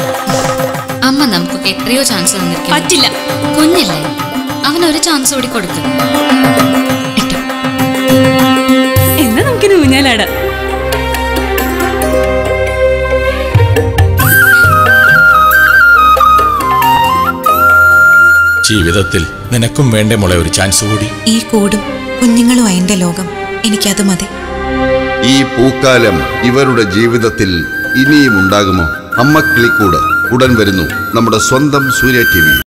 അമ്മ നമുക്കൊക്കെ എത്രയോ ചാൻസ് തന്നിരിക്കും പറ്റില്ല കുഞ്ഞില്ലേ അവനൊരു ചാൻസ് കൂടി കൊടുക്കും ഇട്ടോ എന്നാ നമുക്കിനി ഊഞ്ഞാലാടാം ജീവിതത്തിൽ നിനക്കും വേണ്ടേ മോളെ ഒരു ചാൻസ് കൂടി ഈ കൂടും കുഞ്ഞുങ്ങളും അതിന്റെ ലോകം എനിക്കത് മതി ഈ പൂക്കാലം ഇവരുടെ ജീവിതത്തിൽ ഇനിയും ഉണ്ടാകുമോ അമ്മ കിളിക്കൂട് ഉടൻ വരുന്നു നമ്മുടെ സ്വന്തം സൂര്യ ടി